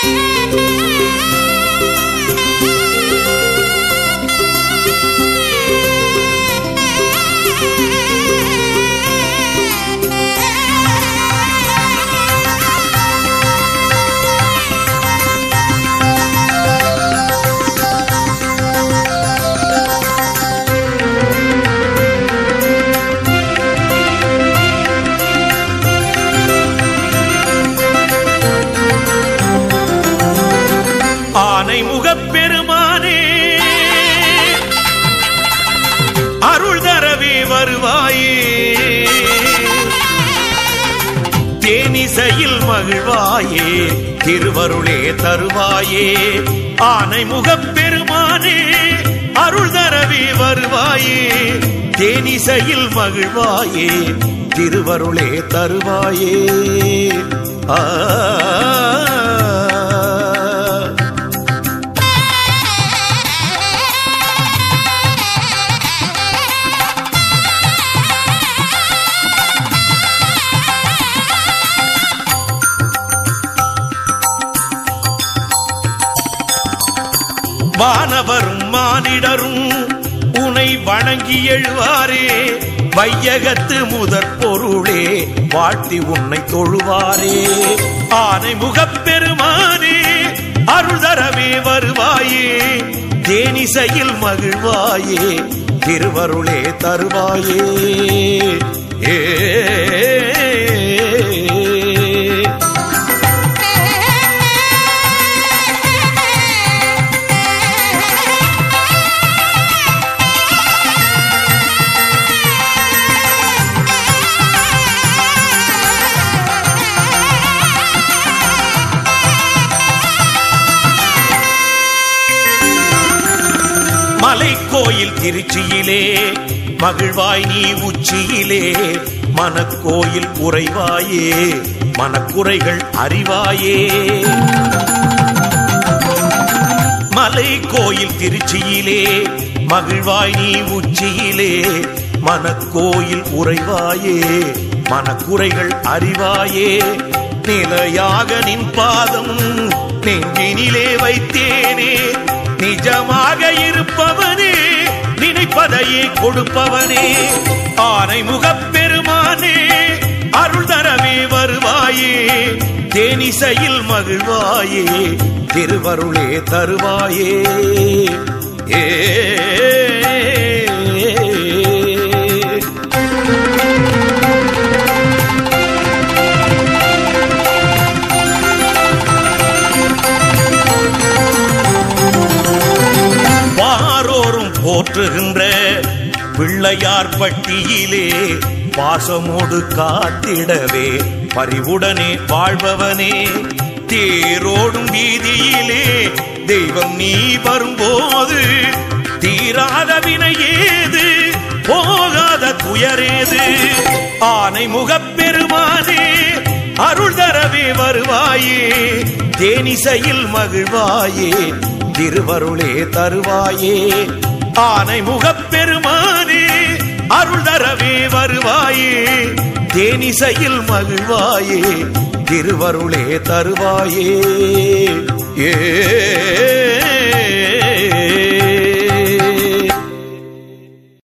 ஆனை முகப்பெருமானே அருள் தரவே வருவாயே தேனிசையில் மகிழ்வாயே திருவருளே தருவாயே ஆனை முகப்பெருமானே அருள் தரவே வருவாயே தேனிசையில் மகிழ்வாயே திருவருளே தருவாயே ஆ வானவரும் மானிடரும் உனை வணங்கி எழுவாரே வையகத்து முதற் பொருளே வாழ்த்தி உன்னை தொழுவாரே ஆனை முகப்பெருமானே அருள் தரவே வருவாயே தேனிசையில் மகிழ்வாயே திருவருளே தருவாயே ஏ மலைக்கோயில் திருச்சியிலே மகிழ்வாய் நீ உச்சியிலே மனக்கோயில் உறைவாயே மனக்குறைகள் அறிவாயே மலை கோயில் திருச்சியிலே மகிழ்வாய் நீ உச்சியிலே மனக்கோயில் உறைவாயே மனக்குறைகள் அறிவாயே நிலையாக நின் பாதம் நெஞ்சினிலே வைத்தேனே நிஜமாக இருப்பவனே நினைப்பதையே கொடுப்பவனே ஆனை முகப்பெருமானே அருள் தரவே வருவாயே தேனிசையில் மகிழ்வாயே திருவருளே தருவாயே ஏ வாரோரும் போற்றுகின்ற பிள்ளையார் பட்டியிலே பாசமோடு காத்திடவே பரிவுடனே வாழ்பவனே தேரோடும் வீதியிலே தெய்வம் நீ வரும்போது தீராத வினை ஏது போகாத துயரேது ஆனை முகப்பெருமானே அருள் தரவே வருவாயே தேனிசையில் மகிழ்வாயே திருவருளே தருவாயே ஆனை முகப்பெருமானே அருள் தரவே வருவாயே தேனிசையில் மகிழ்வாயே திருவருளே தருவாயே ஏ